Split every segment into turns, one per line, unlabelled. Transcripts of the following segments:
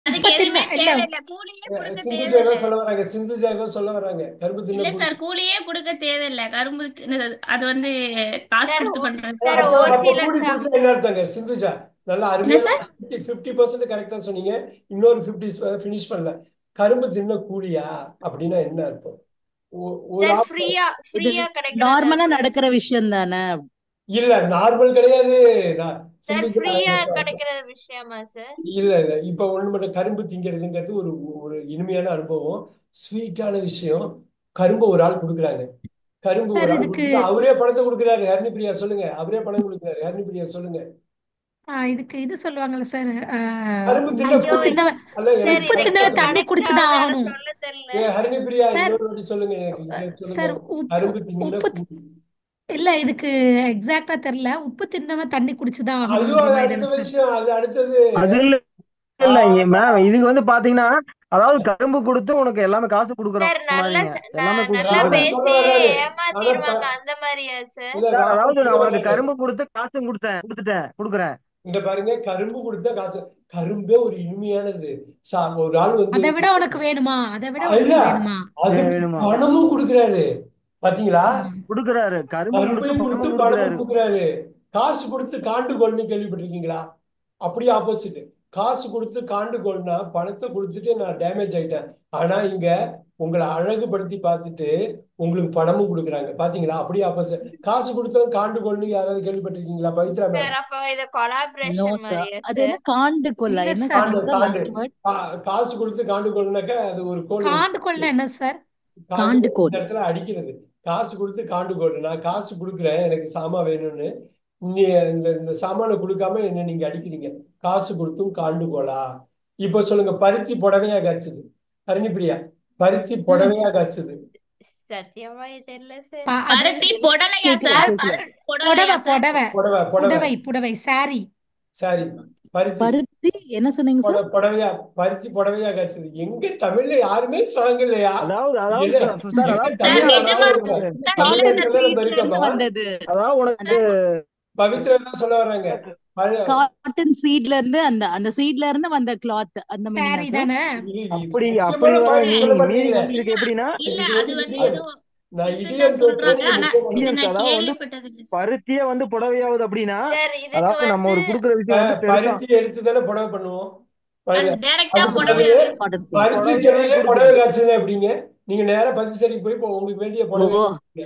அதுக்கு எதுவுமே
இல்ல
தேவையில்ல கூலியே கொடுக்க
சிந்துஜா
தேவையில்ல
ஏதோ சொல்ல வராங்க சிந்துஜா ஏதோ சொல்ல வராங்க கரும்பு தின்ன
இல்ல
கூலி
சார் கூலியே கொடுக்க தேவையில்ல கரும்புக்கு அது வந்து காசு
சார்
கொடுத்து
ஓ-
பண்றது
சார்
அப்போ
ஒரு
அப்போ
சில
கூலி
சம்
கொடுத்தா என்ன அர்த்தங்க சிந்துஜா நல்லா
என்ன
அருமையா
சார்
ஃபிஃப்டி பர்சன்ட் கரெக்டா சொன்னீங்க இன்னொரு ஃபிஃப்டி ஃபினிஷ் பண்ணல கரும்பு தின்ன கூலியா அப்படின்னா என்ன அர்த்தம் ஒ- ஒரு
சார்
ஆள்
ஃப்ரீயா
இது
ஃப்ரீயா கிடைக்கிறதா
நார்மலா
சார்
நடக்கிற விஷயம் தானே
இல்ல நார்மல் கிடையாது நான்
சார்
சிந்துஜா
ஃப்ரீயா கிடைக்கிற விஷயமா சார்
இல்ல இல்ல இப்ப ஒண்ணு மட்டும் கரும்பு திங்கிறதுங்கிறது ஒரு ஒரு இனிமையான அனுபவம் ஸ்வீட்டான விஷயம் கரும்பு ஒரு ஆள் கொடுக்குறாங்க கரும்பு
சார்
ஒரு ஆள்
இதுக்கு
கொடுத்து அவரே பணத்தை கொடுக்குறாரு ஹரிணி பிரியா சொல்லுங்க அவரே பணம் கொடுக்குறாரு ஹரிணி பிரியா சொல்லுங்க
ஆ, இதுக்கு இது சொல்லுவாங்கல்ல சார் ஆ,
கரும்பு தின்ன
உப்பு
ஐயோ
கூலி
தின்னவன்
அல்ல
சார்
எனக்கு
உப்பு
இதுக்கு
தின்னவன் தண்ணி
கரெக்டா
குடிச்சுதான்
வேற
ஆகணும்
சொல்ல தெரியல
ஏ ஹரிணி பிரியா
சார்
இன்னொரு வாட்டி சொல்லுங்க எனக்கு இங்க சொல்லுங்க
சார் உப்பு
கரும்பு தின்ன
உப்பு
கூலி
இல்ல இதுக்கு எக்ஸாக்டா தெரியல உப்பு தின்னவன் தண்ணி குடிச்சுதான்
அதுவும்
ஆகணும்ன்ற
அது
மாதிரி
அடுத்த
தானே சார்
விஷயம் அது அடுத்தது
அது இல்ல இல்ல மேம் இதுக்கு வந்து பாத்தீங்கன்னா அதாவது கரும்பு கொடுத்து உனக்கு எல்லாமே காசு கொடுக்குற
சார் நல்ல
மாதிரிங்க
ச-
எல்லாமே
ந- நல்லா
அதான்
கொடுத்துருவாங்க
சொல்ல
பேசி
வர்றாரு ஆனா
ஏமாத்திடுவாங்க
ப-
அந்த மாதிரியா சார்
இல்ல
சார் அதாவது
ராகுல்
நான்
சொல்ல
உனக்கு
வர்றாரு
கரும்பு கொடுத்து காசும் கொடுத்தேன் கொடுத்துட்டேன் கொடுக்குறேன்
இந்த பாருங்க கரும்பு கொடுத்தா காசு கரும்பே ஒரு இனிமையானது சா ஒரு ஆள் வந்து
அதை விட உனக்கு வேணுமா அதை விட
இல்ல
உனக்கு வேணுமா
அதுக்கு
வேணுமா
பணமும் கொடுக்குறாரு பாத்தீங்களா
ஆ.
கொடுக்குறாரு கரும்பு கொடுத்து
கரும்பையும் கொடுத்து
பணமும்
பணமும்
கொடுக்குறாரு
கொடுக்குறாரு காசு கொடுத்து காண்டு கொள்னு கேள்விப்பட்டிருக்கீங்களா அப்படியே ஆப்போசிட் காசு கொடுத்து காண்டு கொள்னா பணத்தை கொடுத்துட்டு நான் டேமேஜ் ஆயிட்டேன் ஆனா இங்க உங்களை அழகுபடுத்தி பார்த்துட்டு உங்களுக்கு பணமும் கொடுக்குறாங்க பாத்தீங்களா அப்படியே ஆப்போசிட் காசு கொடுத்தவன் காண்டு கொள்னு யாராவது கேள்விப்பட்டிருக்கீங்களா பவித்ரா மேம்
சார் அப்ப இது
நோ
கொலாபரேஷன்
சார்
மாதிரியா
அது
சார்
என்ன காண்டு கொல்ல
இல்ல
என்ன
சார்
காண்டு
சொன்னீங்க சார்
காண்டு
லாஸ்ட் வேர்ட்
கா- காசு கொடுத்து காண்டு கொள்னாக்கா அது ஒரு கோல்
காண்டு கொள்ள என்ன சார்
காண்டு
காண்டு
கோல்
கோல்
இந்த இடத்துல அடிக்கிறது காசு கொடுத்து காண்டு கோல் நான் காசு கொடுக்குறேன் எனக்கு சாமான் வேணும்னு நீ இந்த இந்த சாமானை கொடுக்காம என்ன நீங்க அடிக்கிறீங்க காசு கொடுத்தும் காண்டு கோலா இப்போ சொல்லுங்க பருத்தி புடவையா காய்ச்சுது ஹரிணிப்பிரியா பருத்தி
ம்
புடவையா காய்ச்சுது
சத்தியமா இது இல்ல சார்
ப- அது
பருத்தி புடலையா
கேக்கல
சார்
கேக்கல
பரு புடலையா
புடவை
சார்
புடவை
புடவை புடவை
புடவை புடவை சாரி
சாரி பருத்தி
பருத்தி என்ன சொன்னீங்க
புட-
சார்
புடவையா பருத்தி புடவையா காய்ச்சுது எங்க தமிழ்ல யாருமே ஸ்ட்ராங் இல்லையா
அதாவது அதாவது
எங்க
சார் சார்
எங்க
அதாவது
சார்
தமிழ்ல
நிஜமா
அதாவது இருங்க
சார்
தமிழ்ல
நீங்க
இருக்கிற
சீட்ல இருந்து
பெருக்கமா
வந்தது
அதாவது உனக்கு
பவித்ரா தான் சொல்ல வர்றாங்க பழ-
காட்டன் சீட்ல இருந்து அந்த அந்த சீட்ல இருந்து வந்த கிளாத் அந்த மீனிங்கா
சாரி
சார்
தானே
இது இது
அப்படி
முக்கியமான
அப்படி
பாயிண்ட்
வர
சொல்ல
மீனிங் மீனிங்
மாட்டீங்க
வந்து இதுக்கு எப்படின்னா
இல்ல
இது
அது
வந்து
வந்து
இடியன்
ஏதோ
நான்
டிஃப்ரெண்டா
இடியன்
சொல்றாங்க
பேசுறேன்
ஆனா
நீங்க
இத
இடியன்ஸ்
நான்
அதாவது வந்து
கேள்விப்பட்டது இல்ல சார்
பருத்தியே வந்து புடவையாவது அப்படின்னா
சார் இதுக்கு
அதாவது நம்ம
வந்து
ஒரு கொடுக்குற விஷயம் வந்து பெருசா
பருத்தி எடுத்து தானே புடவை பண்ணுவோம்
அது
பழைய
டைரக்டா
அதுக்கு
புடவையா
பிறகு
காட்டன் சீட்
பருத்தி
புடவையாவே
செடியிலே புடவை
கொடுக்குறது
காய்ச்சது எப்படிங்க நீங்க நேரா பருத்தி செடிக்கு போய் இப்போ உங்களுக்கு வேண்டிய
ஓ
புடவை கொடுப்பீங்க.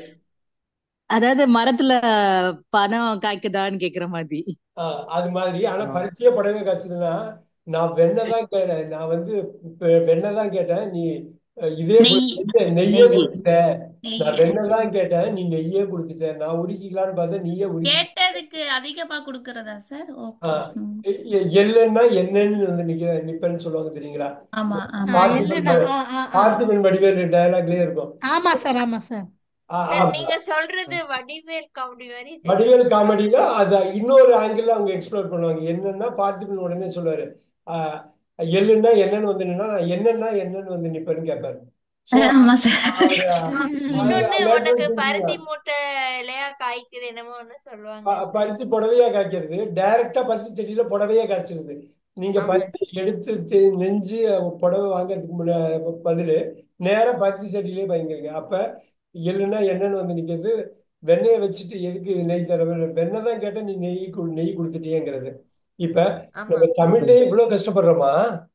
அதாவது மரத்துல பணம் காய்க்குதான்னு கேக்குற மாதிரி
ஆஹ் அது மாதிரி ஆனா
ஆ.
பருத்தியே புடவை காய்ச்சதுன்னா நான் வெண்ணெய் தான் கேட்டேன் நான் வந்து இப்ப வெண்ணெய் தான் கேட்டேன் நீ அஹ், இதே
நெய்
கொடுத்துட்ட நெய்யே
நெய்
கொடுத்துட்ட நான்
நெய்
வெண்ணெய் தான் கேட்டேன் நீ நெய்யே கொடுத்துட்ட நான் உருக்கிக்கலான்னு பார்த்தா நீயே உருக்கி
கேட்டதுக்கு அதிகமா கொடுக்கறதா சார் ஓகே
ஆஹ் எ- எ- எள்ளுன்னா என்னன்னு வந்து நிக்க நிப்பேன்னு சொல்லுவாங்க தெரியுங்களா
ஆமா
ஆ,
ஆமா
பார்த்திபன்
இல்லைண்ணா
வ-
ஆ ஆ ஆ
பார்த்திபன் வடிவேலு டயலாக்லயே இருக்கும்
ஆமா சார் ஆமா சார்
ஆ,
சார்
ஆ,
நீங்க சொல்றது வடிவேல் காமெடி மாதிரி தெரியுது
வடிவேல் காமெடியில அத இன்னொரு ஆங்கிள் அவங்க எக்ஸ்ப்ளோர் பண்ணுவாங்க என்னன்னா பார்த்திபன் உடனே சொல்லுவாரு ஆஹ் எள்ளுன்னா என்னன்னு வந்து நின்னா நான் என்னன்னா என்னன்னு வந்து நிப்பேன்னு கேட்பாரு சோ
ஆமா சார்
அவரு
இன்னொன்னு
எல்லாருமே
உனக்கு பருத்தி
புரிஞ்சுக்கலாம்
மூட்டை இல்லையா காய்க்குது என்னமோ ஒண்ணு சொல்லுவாங்க
ப-
சார்
பருத்தி புடவையா காய்க்கிறது டைரக்டா பருத்தி செடியில புடவையா காய்ச்சிருது நீங்க
ஆமா
பருத்தி எடுத்து தெ- நெஞ்சு புடவை வாங்குறதுக்கு முன்ன பதிலு நேரா பருத்தி செடியிலே பயங்கரிங்க அப்ப எள்ளுன்னா என்னன்னு வந்து நிக்கிறது வெண்ணெயை வச்சுட்டு எதுக்கு நெய் தடவை வெண்ணெய் தான் கேட்டா நீ நெய் கு- நெய் கொடுத்துட்டியேங்கிறது இப்ப
ஆமா
நம்ம தமிழ்லயே இவ்வளவு கஷ்டப்படுறோமா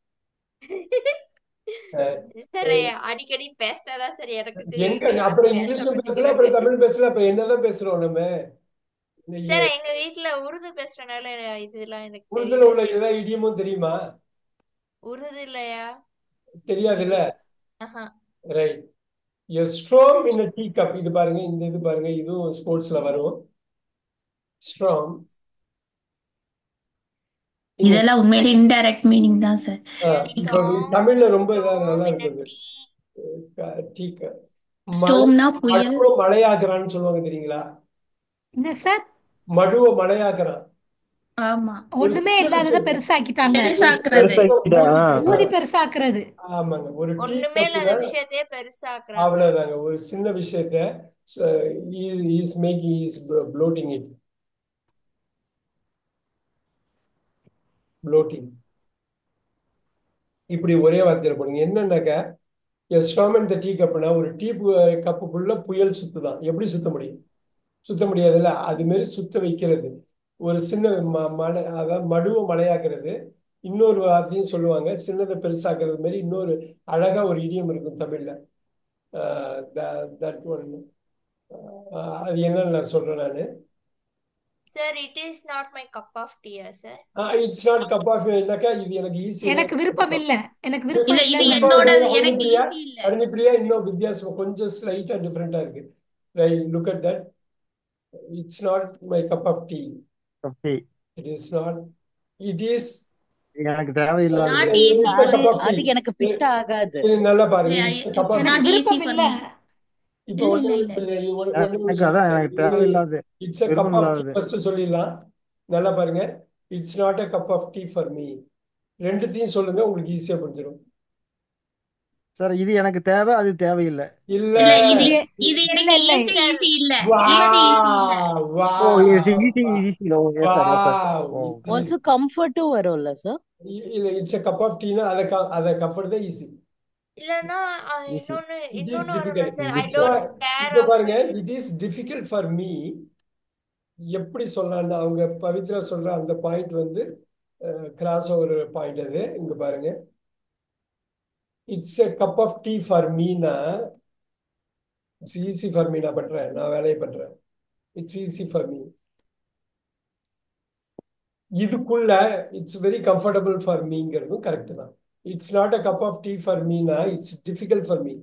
அஹ்
சார்
அஹ்
அடிக்கடி பேசினாதான் சார் எனக்கு
எங்க
தெரியும்
அப்புறம்
பேச
இங்கிலீஷும்
மாட்டேங்கிறேன்
பேசல அப்புறம் தமிழ் பேசல அப்ப என்னதான் பேசுறோம் நம்ம இந்த
சார்
எ-
எங்க வீட்ல உருது பேசுறதுனால இதெல்லாம் எனக்கு
உருதுல
தெரியல
உள்ள
சார்
எல்லா இடியமும் தெரியுமா
உருது இல்லையா
தெரியாதுல்ல
ஆஹா
right a strong in tea cup இது பாருங்க இந்த இது பாருங்க இதுவும் ஸ்போர்ட்ஸ்ல வரும் ஸ்ட்ராங்
இதெல்லாம் உண்மையிலே இன்டைரக்ட் மீனிங் தான் சார்
இப்போ தமிழ்ல ரொம்ப இதா நல்லா இருக்குது டீ கப் மழை
ஸ்டோம்னா புயல்
மடுவை மழையாக்குறான்னு சொல்லுவாங்க தெரியுங்களா
என்ன சார்
மடுவை மழையாக்குறான்
ஆமா
ஒரு
ஒண்ணுமே
சின்ன
இல்லாததை
விஷயத்த
பெருசாக்கிட்டாங்க
பெருசாக்குறது
பெருசாக்கிட்டா
ஊதி பெருசாக்குறது
ஆமாங்க ஒரு டீ
ஒண்ணுமே இல்லாத
கப்ல
விஷயத்தையே பெருசாக்குறாங்க
அவ்வளவுதாங்க ஒரு சின்ன விஷயத்த is making is floating it floating இப்படி ஒரே வார்த்தையில போடுங்க என்னன்னாக்க ஸ்டாம் இந்த டீ கப்னா ஒரு டீ கப்புக்குள்ள புயல் சுத்துதான் எப்படி சுத்த முடியும் சுத்த முடியாதுல்ல அது மாதிரி சுத்த வைக்கிறது ஒரு சின்ன ம மலை அதாவது மடுவை மலையாக்குறது இன்னொரு வார்த்தையும் சொல்லுவாங்க சின்னதை பெருசாக்குறது மாதிரி இன்னொரு அழகா ஒரு இடியம் இருக்கும் தமிழ்ல தட் ஒன் அது என்னன்னு நான் சொல்றேன் நானு
sir it is not my cup of டீயா sir
it's not cup of என்னக்கா இது எனக்கு ஈஸி
எனக்கு விருப்பம் இல்ல எனக்கு விருப்பம்
இல்ல இது
இல்ல
என்னோடது எனக்கு
அருணிப்பிரியா
ஈஸி இல்ல
அருணிப்பிரியா இன்னும் வித்தியாசம் கொஞ்சம் ஸ்லைட்டா டிஃப்ரெண்டா இருக்கு right look at that it's not my cup of tea
Okay.
It is not it is
எனக்கு தேவையில்லாதது
நாட் ஈஸி
இட்ஸ்
அது
கப் ஆஃப்
அது
டீ
எனக்கு ஃபிட் ஆகாது
நல்லா பாருங்க
Yeah,
it's
it-
cup of
not
tea
easy
விருப்பம்
for
இல்ல
me.
இப்போ
இல்ல
ஒண்ணு
இல்ல இல்ல
ஒண்ணு ஒண்ணு
எனக்கு அதான் எனக்கு தேவையில்லாது
இட்ஸ் அ கப்
விருப்பம்
ஆஃப் டீ
இல்லாதது
ஃபர்ஸ்ட் சொல்லிடலாம் நல்லா பாருங்க it's not a cup of tea for me ரெண்டுத்தையும் சொல்லுங்க உங்களுக்கு ஈஸியா புரிஞ்சிடும்
சார் இது எனக்கு தேவை அது தேவையில்லை
இல்ல
இல்ல இது இது
இல்ல
எனக்கு
இல்ல
ஈஸி ஈஸி இல்ல
வா
ஈஸி ஈஸி இல்ல
வா
oh easy easy easy oh yes sir yes sir
வா
ஓ
ஆல்சோ கம்ஃபர்ட்டும் வரும்ல சார்
இல்ல இட்ஸ் அ கப் ஆஃப் டீனா அதை க- அதை கம்ஃபர்ட் தான் ஈஸி
இல்லனா அஹ்,
ஈஸி
இன்னொன்னு
இட் இஸ்
இன்னொன்னு வரும்ல
difficult
sir I
it's
don't care
இப்போ
ஆஃப்
பாருங்க it is difficult for me எப்படி சொல்லலாம்னு அவங்க பவித்ரா சொல்ற அந்த பாயிண்ட் வந்து கிராஸ் ஓவர் பாயிண்ட் அது இங்க பாருங்க it's a cup of tea for மீனா இட்ஸ் ஈஸி ஃபார் மீ நான் பண்றேன் நான் வேலையை பண்றேன் இட்ஸ் ஈஸி ஃபார் மீ இதுக்குள்ள இட்ஸ் வெரி கம்ஃபர்டபுள் ஃபார் மீங்கிறதும் கரெக்ட் தான் it's not a cup of tea for மீனா it's difficult for me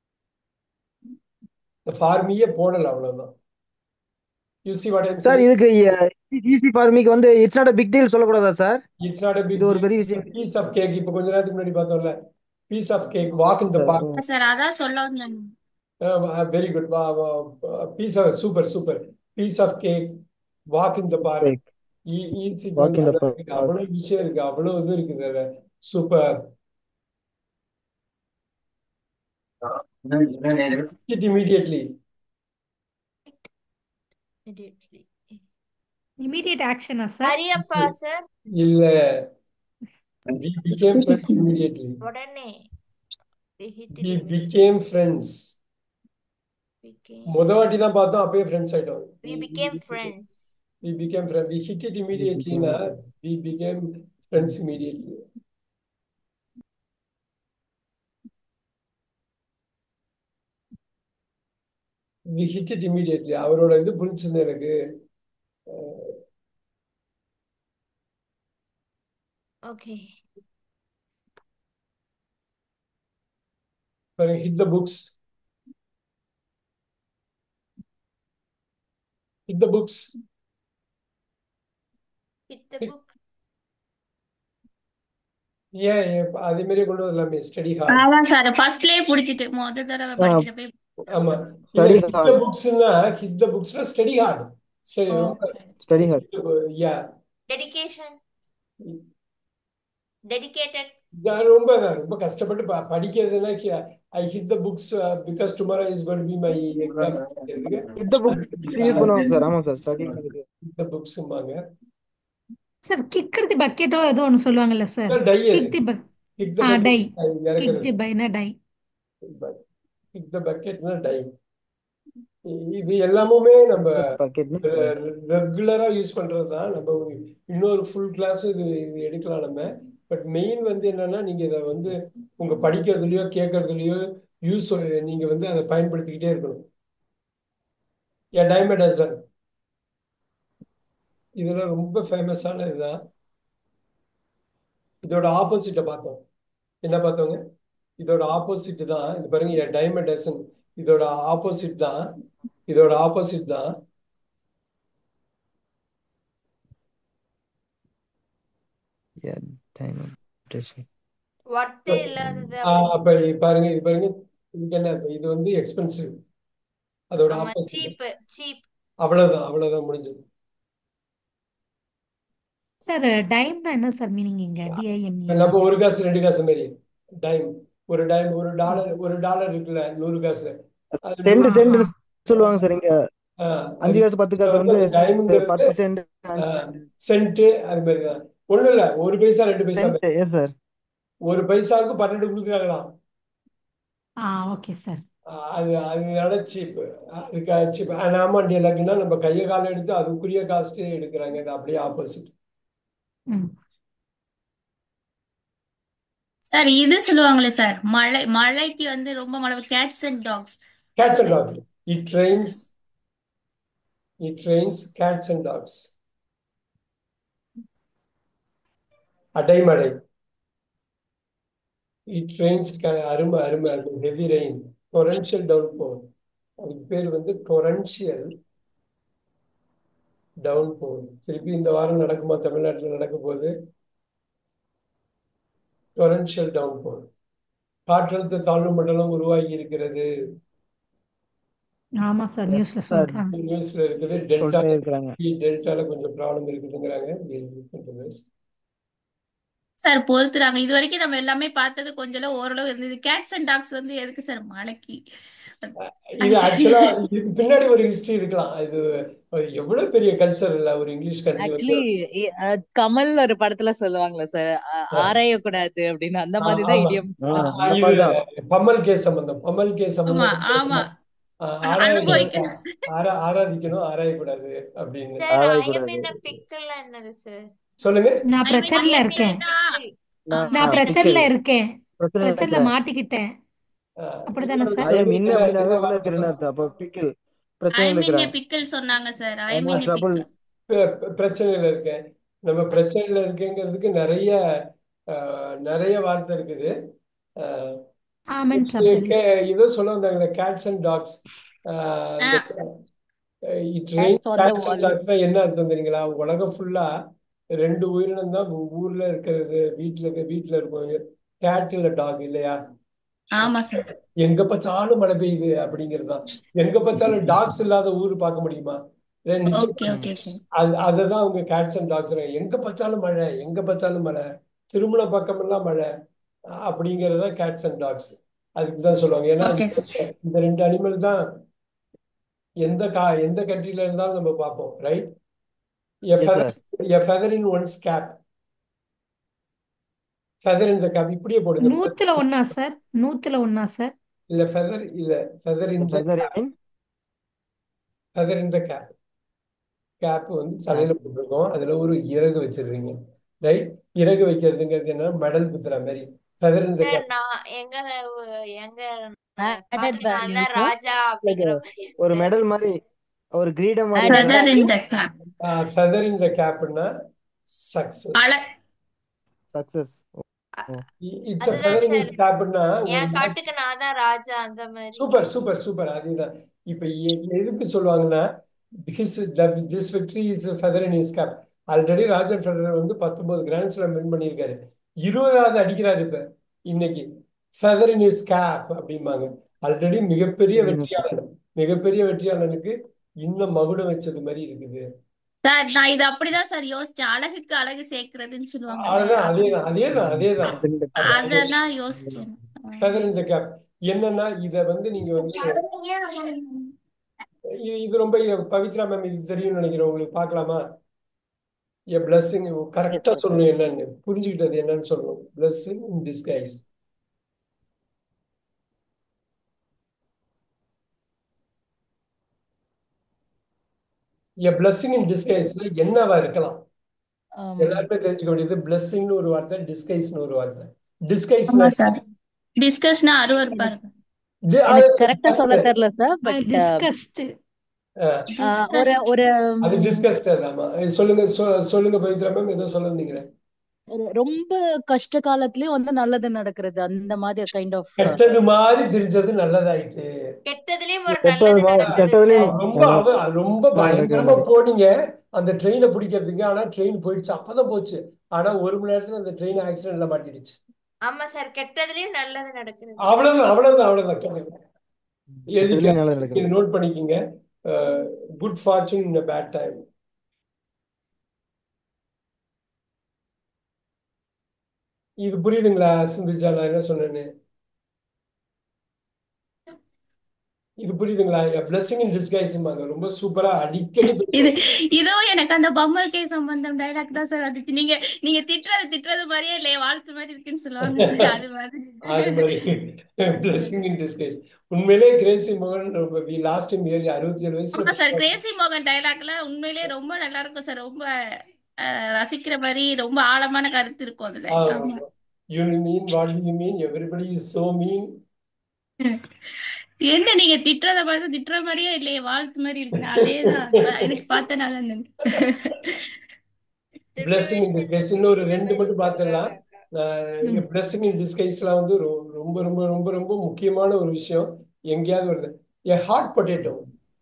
for மீயே போடல அவ்வளவுதான் you see what I'm
sir
saying
இதுக்கு ஈஸி ஃபார்மிக்கு வந்து இட்ஸ் நாட் பிக் டீல் சொல்லக்கூடாதா sir
it's not a big
இது ஒரு பெரிய விஷயம்
பீஸ் ஆஃப் கேக் இப்போ கொஞ்ச நேரத்துக்கு முன்னாடி பார்த்தோம்ல piece of cake walk in the
sir
park
sir அதான் சொல்ல வந்தேன்
very good piece of super super piece of cake walk in the park easy
Walk in the park.
இருக்கு அவ்வளவு விஷயம் இருக்கு அவ்வளவு இது இருக்குது அதுல super it immediately
immediately
immediate ஆக்ஷனா சார்
ஹரியப்பா சார்
இல்ல we became friends immediately
உடனே we hit it
we
immediately
became friends
became
முத வாட்டி தான் பார்த்தோம் அப்பயே ஃப்ரெண்ட்ஸ் ஆயிட்டோம்
we became friends
we became friends we hit it immediately na we became friends immediately we hit it immediately அவரோட இது புரிஞ்சுது எனக்கு
okay
பாருங்க hit the books hit the books
hit the book
ஏன் ஏன் அதே மாதிரியே கொண்டு வரலாமே ஸ்டடி ஹார்ட்
அதான் சார் ஃபர்ஸ்ட்லயே புடிச்சிட்டு முத தடவை படிக்கிறப்ப
ஆமா இல்ல
Study
hit
hard.
the booksனா hit the booksனா ஸ்டடி ஹார்ட் சரி ரொம்ப
study hard
yeah
dedication dedicated
நான் ரொம்ப நான் ரொம்ப கஷ்டப்பட்டு ப- படிக்கிறதுனா I hit the books because tomorrow is got be my exam
இந்த புக் யூஸ் பண்ணுவாங்க சார் ஆமா சார் ஸ்டடி
இந்த புக்ஸ்ம்பாங்க
சார் கிக் தி பக்கெட்டோ ஏதோ ஒன்று சொல்லுவாங்கல்ல sir
die
kick the buck
kick the
ah die
bucket
kick the பைனா டை
கிக் த பக்கெட்னா டை இது எல்லாமுமே நம்ம
பக்கெட்னு
ரெகுலரா யூஸ் பண்றது தான் நம்ம இன்னொரு ஃபுல் கிளாஸ் இது இது எடுக்கலாம் நம்ம பட் மெயின் வந்து என்னன்னா நீங்க இதை வந்து உங்க படிக்கிறதுலயோ கேட்கறதுலயோ யூஸ் நீங்க வந்து அதை பயன்படுத்திக்கிட்டே இருக்கணும் ஏ டைமண்ட் டசன் இதெல்லாம் ரொம்ப ஃபேமஸான இதுதான் இதோட ஆப்போசிட்டை பார்த்தோம் என்ன பார்த்தோங்க இதோட ஆப்போசிட் தான் இது பாருங்க ஏ டைமண்ட் டசன் இதோட ஆப்போசிட் தான் இதோட ஆப்போசிட் தான்
ஒர்த்தே இல்லாதது
ஆஹ் அப்ப பாருங்க இது பாருங்க இதுக்கு என்ன அர்த்தம்? இது வந்து எக்ஸ்பென்சிவ் அதோட
ஆமா
ஆப்போசிட்
சீப் சீப்
அவ்வளவுதான் அவ்வளவுதான் முடிஞ்சது
சார் டைம்னா என்ன சார் மீனிங் இங்க டிஐஎம்இ
நம்ம ஒரு காசு ரெண்டு காசு மாதிரி டைம் ஒரு டைம் ஒரு டாலர் ஒரு டாலர் இருக்குல்ல நூறு காசு அது
சென்ட்
நூறு-
சென்ட் சொல்லுவாங்க சார் இங்க
ஆஹ்
அஞ்சு காசு பத்து காசு வந்து
டைம்ங்கிறது
பத்து சென்ட்
சென்ட் அது மாதிரி தான் ஒண்ணும் இல்ல ஒரு பைசா ரெண்டு பைசா
சென்ட் எஸ் சார்
ஒரு பைசாவுக்கு பன்னெண்டு கொடுக்குறாங்களாம்
ஆ ஓகே சார்
அது அதனால சீப்பு அதுக்கு சீப் ஆமாண்டி லக்குன்னா நம்ம கையை காலம் எடுத்து அதுக்குரிய காஸ்ட் எடுக்கிறாங்க இது அப்படியே ஆப்போசிட்
ம்
சார் இது சொல்லுவாங்களே சார் மழை மழைக்கு வந்து ரொம்ப மழை cats and dogs
cats and dogs it rains it rains cats and dogs அடைமழை இட் ரெயின்ஸ் அருமை அருமை அருமை heavy rain torrential downpour அதுக்கு பேர் வந்து டொரன்ஷியல் டவுன் போர் திருப்பி இந்த வாரம் நடக்குமா தமிழ்நாட்டில் நடக்க போகுது டொரன்ஷியல் டவுன் போர் காற்றழுத்த தாழ்வு மண்டலம் உருவாகி இருக்கிறது
ஆமா சார் நியூஸ்ல
சார்
சொல்றாங்க
நியூஸ்ல இருக்குது டெல்டா
சொல்லிட்டே இருக்கிறாங்க
டெல்டால கொஞ்சம் ப்ராப்ளம் இருக்குதுங்கிறாங்க We'll look into this.
Sir பொறுத்துறாங்க இது வரைக்கும் நம்ம எல்லாமே பார்த்தது கொஞ்சம் ஓரளவு இருந்தது கேட்ஸ் அண்ட் டாக்ஸ் வந்து எதுக்கு சார் மழைக்கு
இது ஆக்சுவலா இதுக்கு பின்னாடி ஒரு ஹிஸ்டரி இருக்கலாம் இது எவ்வளவு பெரிய கல்ச்சர் இல்ல ஒரு இங்கிலீஷ் கண்ட்ரி வந்து
ஆக்சுவலி கமல் ஒரு படத்துல சொல்லுவாங்கல்ல சார் ஆராய கூடாது அப்படின்னு அந்த மாதிரி தான்
ஆமா.
இடியம்
ஆ,
ஆ,
அந்த
இது
மாதிரிதான்
பம்மல் கே சம்பந்தம் பம்மல் கே
ஆமா
சம்பந்தம்
ஆமா
ஆ, ஆராய
அனுபவிக்கணும்
ஆரா ஆராதிக்கணும் ஆராயக்கூடாது அப்படின்னு
சார் ஐ
ஆராயக்கூடாது.
எம் இன் பிக்கல் என்னது சார்
சொல்லுங்க
நான்
I mean,
பிரச்சனையில
I mean,
இருக்கேன்
நான்-
நான்
நான்
ஆ,
பிரச்சனையில
பிக்கல்
இருக்கேன்
பிரச்சனை
பிரச்சனையில
இல்லை
மாட்டிக்கிட்டேன்
ஆ,
அப்படிதானே
இன்னொரு
சார்
ஐ எம் இன்ன
இதுல-
அப்படின்னாவே
இதுல
உள்ள
வார்த்தை
திருநாத்து அப்போ பிக்கில்
I
பிரச்சனையில்
mean a
இருக்கிறாங்க
pickle சொன்னாங்க சார் ஐ
ஆமா
மீன்
ட்ரபுள்
பிக்கல்
ப- பிரச்சனையில இருக்கேன் நம்ம பிரச்சனையில இருக்கேங்கிறதுக்கு நிறைய ஆ, நிறைய வார்த்தை இருக்குது ஆ,
ஆமன் ட்ரபிள்
கே- ஏதோ சொல்ல வந்தாங்களே cats and dogs it rains
Cats on the
cats and
wall.
Dogs என்ன அர்த்தம் தெரியுங்களா உலகம் ஃபுல்லா ரெண்டு உயிரினம் தான் ஊர்ல இருக்கிறது வீட்டுல இருக்க வீட்டுல இருக்கும் கேட் இல்ல டாக் இல்லையா
ஆமா சார்
எங்க பார்த்தாலும் மழை பெய்யுது அப்படிங்கிறது தான் எங்க பார்த்தாலும் டாக்ஸ் இல்லாத ஊர் பார்க்க முடியுமா ரெ- நிச்சயம்
ஓகே ஓகே சார்
அது அததான் அவங்க கேட்ஸ் அண்ட் டாக்ஸ் எங்க பார்த்தாலும் மழை எங்க பார்த்தாலும் மழை திருமண பக்கமெல்லாம் மழை அஹ் அப்படிங்கிறது தான் கேட்ஸ் அண்ட் டாக்ஸ் அதுக்கு தான் சொல்லுவாங்க ஏன்னா
ஓகே
இந்த
சார்
இந்த ரெண்டு அனிமல் தான் எந்த கா எந்த கண்ட்ரில இருந்தாலும் நம்ம பார்ப்போம் right a
yes
feather
sir
a feather in one's cap feather in the cap இப்படியே போடுங்க
நூத்துல ஒண்ணா சார் நூத்துல ஒண்ணா சார்
இல்ல ஃபெதர் இல்ல feather in the
feather
cap
in
feather in the cap cap வந்து தலையில போட்டிருக்கோம் அதுல ஒரு இறகு வச்சிருக்கீங்க ரைட் இறகு வைக்கிறதுங்கிறது என்ன மெடல் குத்துற மாதிரி feather in the
sir
cap
நான் எங்க எங்க
Added
காட்டுல நான்
value,
தான்
sir.
ராஜா அப்படிங்கிற மாதிரி
ஒரு
இருக்கு
மெடல் மாதிரி ஒரு கிரீடம் மாதிரி
Added
feather
value.
In the cap
feather in the கேப்னா சக்சஸ்
அழ
சக்சஸ்
இட்ஸ் அ
அதுதான்
ஃபெதர் இன்
சார்
இஸ் கேப்னா ஒரு
என்
நாட்
காட்டுக்கு நான் தான் ராஜா அந்த மாதிரி
சூப்பர் சூப்பர் சூப்பர் அதுதான் இப்ப எ- எதுக்கு சொல்லுவாங்கன்னா this this victory is feather in is cap already Roger Federer வந்து பத்தொன்பது கிராண்ட் ஸ்லாம் வின் பண்ணியிருக்காரு இருபதாவது அடிக்கிறாரு இப்ப இன்னைக்கு ஃபெதர் இன் இஸ் கேப் அப்படிம்பாங்க ஆல்ரெடி மிகப்பெரிய வெற்றியாளர் மிகப்பெரிய வெற்றியாளனுக்கு இன்னும் மகுடம் வச்சது மாதிரி இருக்குது
சார் நான் இது அப்படிதான் சார் யோசிச்சேன் அழகுக்கு அழகு சேர்க்கிறதுன்னு சொல்லுவாங்க
அதுதான் அதேதான் அதேதான் அதேதான்
அததான் யோசிச்சேன்
ஃபெதர் இன் த கேப் என்னன்னா இத வந்து நீங்க வந்து இது இது ரொம்ப பவித்ரா மேம் இது தெரியும்னு நினைக்கிறேன் உங்களுக்கு பார்க்கலாமா எ பிளஸ்ஸிங் கரெக்டா சொல்லணும் என்னன்னு புரிஞ்சுக்கிட்டது என்னன்னு சொல்லணும் blessing in disguise a blessing in டிஸ்கைஸ்ல என்னவா இருக்கலாம்
ஆமா.
எல்லாருமே தெரிஞ்சுக்க வேண்டியது பிளஸ்ஸிங்னு ஒரு வார்த்தை டிஸ்கைஸ்னு ஒரு வார்த்தை டிஸ்கைஸ்ல
ஆமா சார் டிஸ்கஸ்னா அருவருப்பா இருக்கு
எனக்கு கரெக்டா சொல்ல தெரியல சார் பட்
டிஸ்கஸ்ட்
ஒரு ஒரு
அது டிஸ்கஸ்ட் ஆமா சொல்லுங்க சொ- சொல்லுங்க பவித்ரா மேம் ஏதோ சொல்ல வந்தீங்களே
ஒரு ரொம்ப கஷ்ட காலத்திலயும் வந்து நல்லது நடக்கிறது அந்த மாதிரி கைண்ட் ஆஃப்
கெட்டது மாதிரி தெரிஞ்சது நல்லதாயிட்டு
கெட்டதுலயும் ஒரு
கெட்டது
நல்லது
மா-
நடக்குது
கெட்டதுலயும்
சார்
ரொம்ப அவ ரொம்ப பயங்கரமா போனீங்க அந்த ட்ரெயினை பிடிக்கிறதுக்கு ஆனா ட்ரெயின் போயிடுச்சு அப்பதான் போச்சு ஆனா ஒரு மணி நேரத்துல அந்த ட்ரெயின் ஆக்சிடென்ட்ல மாட்டிடுச்சு
ஆமா சார் கெட்டதுலயும் நல்லது நடக்குது
அவ்வளவுதான் அவ்வளவுதான் அவ்வளவுதான் கேளுங்க. எழுதிக்க
கெட்டதுலயும் நல்லது நடக்குது
இது நோட் பண்ணிக்கிங்க good fortune in bad time இது புரியுதுங்களா சிந்துஜா நான் என்ன சொன்னேன்னு இது புரியுதுங்களா பிளஸிங் இன் டிஸ்கைஸ்ம்பாங்க ரொம்ப சூப்பரா அடிக்கடி
இது
பேசுவாங்க
இதுவும் எனக்கு அந்த பம்மல் கே சம்பந்தம் டைலாக் தான் சார் வந்துச்சு நீங்க நீங்க திட்டுறது திட்டுறது மாதிரியே இல்லையா வாழ்த்து மாதிரி இருக்குன்னு சொல்லுவாங்க சார் அது மாதிரி
அது மாதிரி பிளஸிங் இன் டிஸ்கைஸ் உண்மையிலே கிரேசி மோகன் ரொம்ப வி லாஸ்ட் ஏறி அறுபத்தி ஏழு வயசுல
ஆமா சார் கிரேசி மோகன் டைலாக்ல உண்மையிலேயே ரொம்ப நல்லா இருக்கும் சார் ரொம்ப அஹ், ரசிக்கிற மாதிரி ரொம்ப ஆழமான கருத்து இருக்கும் அதுல ஆமா
you mean what you mean everybody is so mean
என்ன நீங்க திட்டுறத பார்த்து திட்டுற மாதிரியே இல்லையே வாழ்த்து மாதிரி இருக்கு அதேதான் எனக்கு பார்த்த நல்லா இருந்தது
பிளஸிங் இன் டிஸ்கைஸ் இன்னொரு ரெண்டு மட்டும் பார்த்துடலாம்
ம்.
பிளஸிங் இன் டிஸ்கைஸ்லாம் வந்து ரொ- ரொம்ப ரொம்ப ரொம்ப ரொம்ப முக்கியமான ஒரு விஷயம் எங்கேயாவது வருது எ ஹாட் பொட்டேட்டோ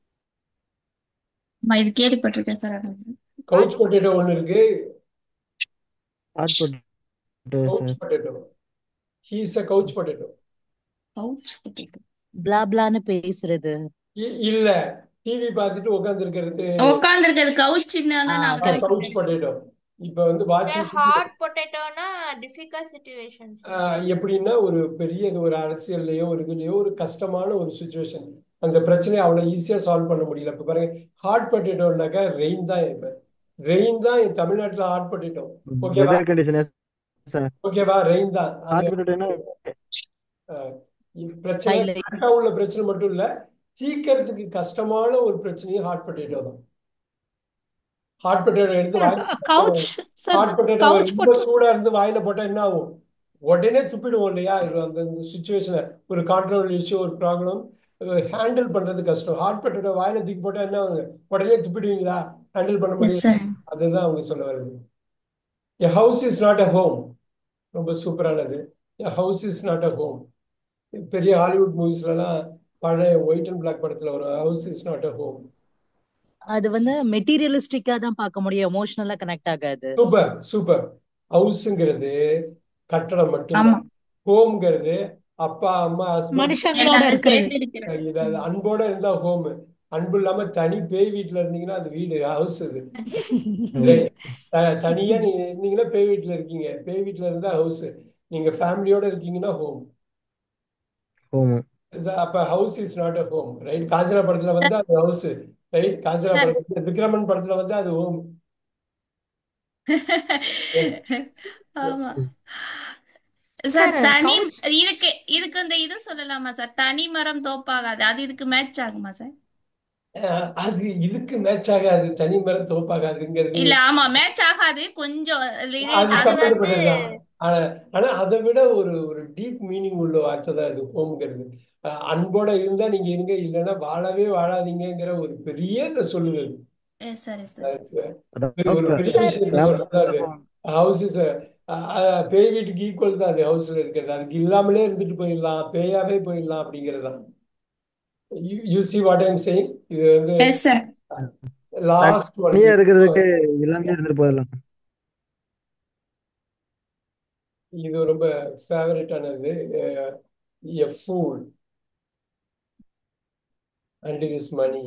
ஆமா இது கேள்விப்பட்டிருக்கேன் சார்
கவுச் பொட்டேட்டோ ஒன்று இருக்கு
hot potato
couch
sir
potato he is a couch potato
couch potato.
பிளா பிளான்னு பேசுறது
இல்ல டிவி பார்த்துட்டு உட்கார்ந்து இருக்கிறது
உட்கார்ந்திருக்கிறது கவுச்சுன்னு
ஆ,
நான்
correct.
கவுச் பொட்டேட்டோ இப்ப வந்து
The
வாட்சிங்
hot potato na difficult situations.
எப்படின்னா ஒரு பெரிய ஒரு அரசியல்லையோ ஒரு இதுலயோ ஒரு கஷ்டமான ஒரு சுச்சுவேஷன் அந்த பிரச்சனையை அவ்வளவு ஈஸியா சால்வ் பண்ண முடியல இப்ப பாருங்க ஹாட் பொட்டேட்டோனாக்கா ரெயின் தான் இப்ப ரெயின் தான் என் தமிழ்நாட்டுல ஹாட் பொட்டேட்டோ ஓகேவா
வெதர் கண்டிஷன் சார்
ஓகேவா ரெயின் தான்
ஹாட்
அந்த
பொட்டேட்டோனா
அஹ், இது பிரச்சனை
Highlight.
கரெக்டா உள்ள பிரச்சனை மட்டும் இல்ல சீக்கிரத்துக்கு கஷ்டமான ஒரு பிரச்சனையும் ஹாட் பொட்டேட்டோ தான் ஹாட் பொட்டேட்டோ எடுத்து
சார்
வாயில
couch sir
hot potato
couch
ரொம்ப சூடா இருந்து வாயில போட்டா என்ன ஆகும் உடனே துப்பிடுவோம் இல்லையா இது அந்த சுச்சுவேஷனை ஒரு கான்ட்ரவல் இஷ்யூ ஒரு ப்ராப்ளம் ஹேண்டில் பண்றது கஷ்டம் ஹாட் பொட்டேட்டோ வாயில தூக்கி போட்டா என்ன ஆகும் உடனே துப்பிடுவீங்களா ஹேண்டில் பண்ண
எஸ்
முடியும்
சார்
அதுதான் அவங்க சொல்ல வருது a house is not a home ரொம்ப சூப்பரானது a house is not a home பெரிய ஹாலிவுட் மூவிஸ்லாம் பழைய ஒயிட் அண்ட் பிளாக் படத்துல வரும் house is not a home
அது வந்து மெட்டீரியலிஸ்டிக்கா தான் பார்க்க முடியும் எமோஷனலா கனெக்ட் ஆகாது
சூப்பர் சூப்பர் ஹவுஸ்ங்கிறது கட்டடம்
ஆமா
மட்டும்தான் ஹோம்ங்கிறது அப்பா அம்மா ஹஸ்பண்ட்
மனுஷங்களோட
எல்லாரும்
இருக்கிறது
சேர்ந்து இருக்கிறது
இது அது அன்போட இருந்தா ஹோம் அன்பு இல்லாம தனி பேய் வீட்டுல இருந்தீங்கன்னா அது வீடு ஹவுஸ் அது இல்லை, த- தனியா நீங்க இருந்தீங்கன்னா பேய் வீட்டுல இருக்கீங்க பேய் வீட்டுல இருந்தா ஹவுஸ் நீங்க ஃபேமிலியோட இருக்கீங்கன்னா ஹோம்
ஹோம்
அப்ப house is not a home right Kanchana படத்துல வந்து அது ஹவுஸ் ரைட் காஞ்சனா
சார்
படத்துல விக்ரமன் படத்துல வந்து அது ஹோம்
ஆமா சார்
சார்
தனி
கவுச்
இதுக்கு இதுக்கு இந்த இது சொல்லலாமா சார் தனி மரம் தோப்பாகாது அது இதுக்கு மேட்ச் ஆகுமா சார்
அஹ் அது இதுக்கு மேட்ச் ஆகாது தனி மரம் தோப்பாகாதுங்கிறது
இல்ல ஆமா மேட்ச் ஆகாது கொஞ்சம் ரிலேட்
அது
அது
அது
வந்து
வந்து
சம்பந்தப்பட்டதுதான் ஆனா ஆனா அதை விட ஒரு ஒரு டீப் மீனிங் உள்ள வார்த்தை தான் இது ஹோம்ங்கிறது அஹ் அன்போட இருந்தா நீங்க இருங்க இல்லைன்னா வாழவே வாழாதீங்கங்கிற ஒரு பெரிய இதை சொல்லுது
எஸ் சார் எஸ் சார்
அது ஒரு பெரிய
சார்
விஷயத்த சொல்றது ஹவுஸ் இஸ் பேய் வீட்டுக்கு ஈக்குவல் தான் அது ஹவுஸ்ல இருக்கிறது அதுக்கு இல்லாமலே இருந்துட்டு போயிடலாம் பேயாவே போயிடலாம் அப்படிங்கிறது தான் you see what I'm saying இது வந்து
எஸ் சார்
லாஸ்ட் ஒன்
தனியா இருக்கிறதுக்கு எல்லாமே இருந்துட்டு போயிடலாம்
இது ரொம்ப ஃபேவரட்டானது a fool and is money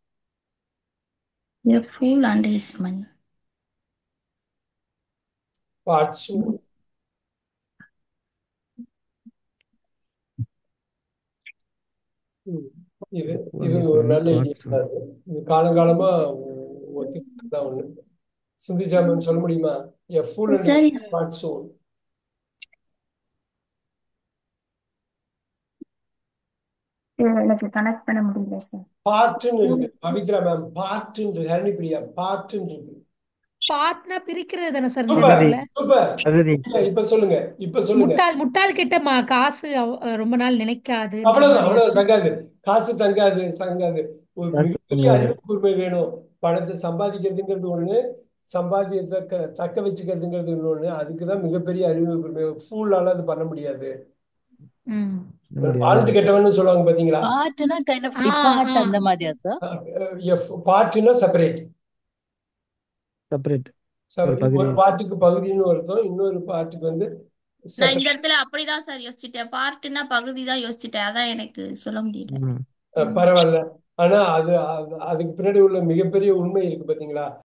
A fool and his money.
Parts இது இது ஒரு நல்ல ஐடியா இது காலங்காலமா ஒத்துக்கிட்டு தான் ஒண்ணு சிந்திச்சா மேம் சொல்ல முடியுமா எ ஃபூல் அண்ட்
சரி
பார்ட்ஸ் ஓன்
எனக்கு கனெக்ட் பண்ண முடியல சார்
பார்ட்னு இருக்கு பவித்ரா மேம் பார்ட்னு ஹரிணிபிரியா பார்ட்னு இருக்கு
பாட்னா பிரிக்கிறது தானே சார் இந்த
சூப்பர்
இடத்துல
சூப்பர்
அகதி
இப்ப சொல்லுங்க இப்ப சொல்லுங்க
முட்டாள் முட்டாள் கிட்ட ம- காசு அவ- ரொம்ப நாள் நினைக்காது
அவ்வளவுதான் அவ்வளவு தங்காது காசு தங்காது தங்காது ஒரு
காசு
மிகப்பெரிய
தங்காது.
அறிவு கூர்மை வேணும் பணத்தை சம்பாதிக்கிறதுங்கிறது ஒண்ணு சம்பாத்தியத்தை க- தக்க வச்சுக்கிறதுங்கிறது இன்னொன்னு அதுக்குதான் மிகப்பெரிய அறிவு கூர்மை ஃபூலால அது பண்ண முடியாது
ம்
வாழ்ந்து கெட்டவன்னு சொல்லுவாங்க பாத்தீங்களா
பார்ட்னா kind of
ah,
depart
ah.
அந்த மாதிரியா சார்
பார்ட்னா செப்பரேட்
செப்பரேட் ஒரு
ஒரு
பகுதி.
பார்ட்டுக்கு பகுதின்னு அர்த்தம் இன்னொரு பார்ட்டுக்கு வந்து
நான்
separate.
இந்த இடத்துல அப்படிதான் சார் யோசிச்சுட்டேன் பார்ட்டுனா பகுதி தான் யோசிச்சுட்டேன் அதான் எனக்கு சொல்ல முடியல
ம்.
அஹ் பரவாயில்ல ஆனா அது அது- அதுக்கு பின்னாடி உள்ள மிகப்பெரிய உண்மை இருக்கு பாத்தீங்களா